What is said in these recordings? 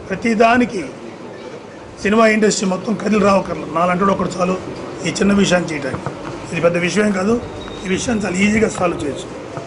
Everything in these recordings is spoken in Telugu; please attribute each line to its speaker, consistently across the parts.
Speaker 1: ప్రతిదానికి సినిమా ఇండస్ట్రీ మొత్తం కదిలి రావకర్ల నాలంటాడు ఒకటి చాలు ఈ చిన్న విషయాన్ని చేయడానికి ఇది పెద్ద విషయం కాదు ఈ విషయాన్ని చాలా ఈజీగా సాల్వ్ చేయొచ్చు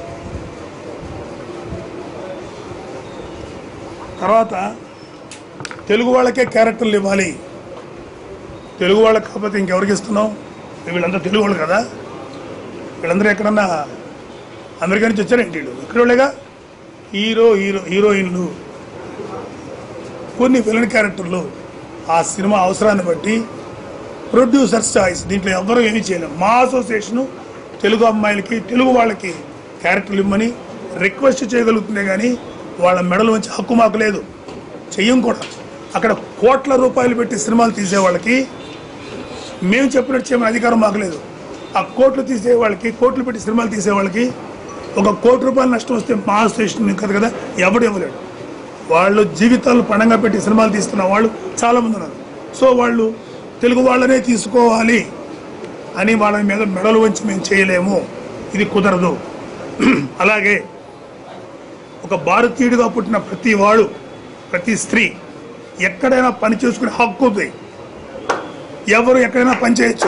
Speaker 1: తర్వాత తెలుగు వాళ్ళకే క్యారెక్టర్లు ఇవ్వాలి తెలుగు వాళ్ళకి కాకపోతే ఇంకెవరికి ఇస్తున్నాం వీళ్ళంతా తెలుగు వాళ్ళు కదా వీళ్ళందరూ ఎక్కడన్నా అమెరికా నుంచి వచ్చారేంటి వీళ్ళు ఇక్కడ వాళ్ళేగా హీరో హీరో హీరోయిన్లు కొన్ని విలన్ క్యారెక్టర్లు ఆ సినిమా అవసరాన్ని బట్టి ప్రొడ్యూసర్స్ చాయిస్ దీంట్లో ఎవ్వరూ ఏమీ చేయలేం మా అసోసియేషను తెలుగు అమ్మాయిలకి తెలుగు వాళ్ళకి క్యారెక్టర్లు ఇమ్మని రిక్వెస్ట్ చేయగలుగుతుందే కానీ వాళ్ళ మెడలు వచ్చి హక్కు మాకు లేదు చెయ్యం కూడా అక్కడ కోట్ల రూపాయలు పెట్టి సినిమాలు తీసే వాళ్ళకి మేము చెప్పినట్టు చేయమని అధికారం మాకు లేదు ఆ కోట్లు తీసే వాళ్ళకి కోట్లు పెట్టి సినిమాలు తీసే వాళ్ళకి ఒక కోటి రూపాయలు నష్టం వస్తే మా స్టేషన్ కదా కదా ఎవడు ఇవ్వలేడు వాళ్ళు జీవితాలు పణంగా పెట్టి సినిమాలు తీస్తున్న వాళ్ళు చాలామంది ఉన్నారు సో వాళ్ళు తెలుగు వాళ్ళనే తీసుకోవాలి అని వాళ్ళ మీద మెడలు వంచి మేము చేయలేము ఇది కుదరదు అలాగే ఒక భారతీయుడిగా పుట్టిన ప్రతి వాడు ప్రతి స్త్రీ ఎక్కడైనా పని చేసుకునే హక్కు ఉంది ఎవరు ఎక్కడైనా పని చేయొచ్చు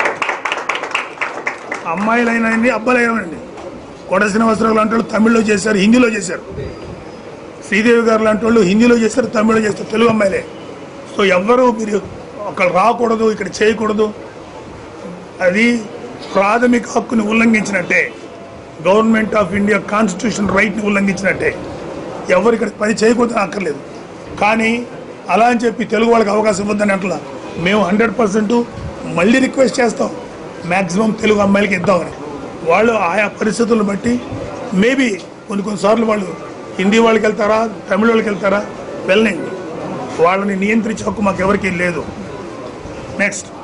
Speaker 1: అమ్మాయిలైనండి అబ్బాయిలైనండి కోట శ్రీనివాసరావు లాంటి వాళ్ళు తమిళ్లో చేశారు హిందీలో చేశారు శ్రీదేవి గారు లాంటి వాళ్ళు హిందీలో చేశారు తమిళ్లో చేస్తారు తెలుగు అమ్మాయిలే సో ఎవ్వరూ మీరు ఒకళ్ళు రాకూడదు ఇక్కడ చేయకూడదు అది ప్రాథమిక హక్కుని ఉల్లంఘించినట్టే గవర్నమెంట్ ఆఫ్ ఇండియా కాన్స్టిట్యూషన్ రైట్ని ఉల్లంఘించినట్టే ఎవరు ఇక్కడ పని చేయకూడదని అక్కర్లేదు కానీ అలా అని చెప్పి తెలుగు వాళ్ళకి అవకాశం ఇవ్వద్దని అట్లా మేము హండ్రెడ్ పర్సెంట్ మళ్ళీ రిక్వెస్ట్ చేస్తాం మ్యాక్సిమం తెలుగు అమ్మాయిలకి ఇద్దామని వాళ్ళు ఆయా పరిస్థితులను బట్టి మేబీ కొన్ని కొన్నిసార్లు వాళ్ళు హిందీ వాళ్ళకి వెళ్తారా తమిళ వాళ్ళకి వెళ్తారా వెళ్ళండి వాళ్ళని నియంత్రించే హక్కు మాకు ఎవరికీ లేదు నెక్స్ట్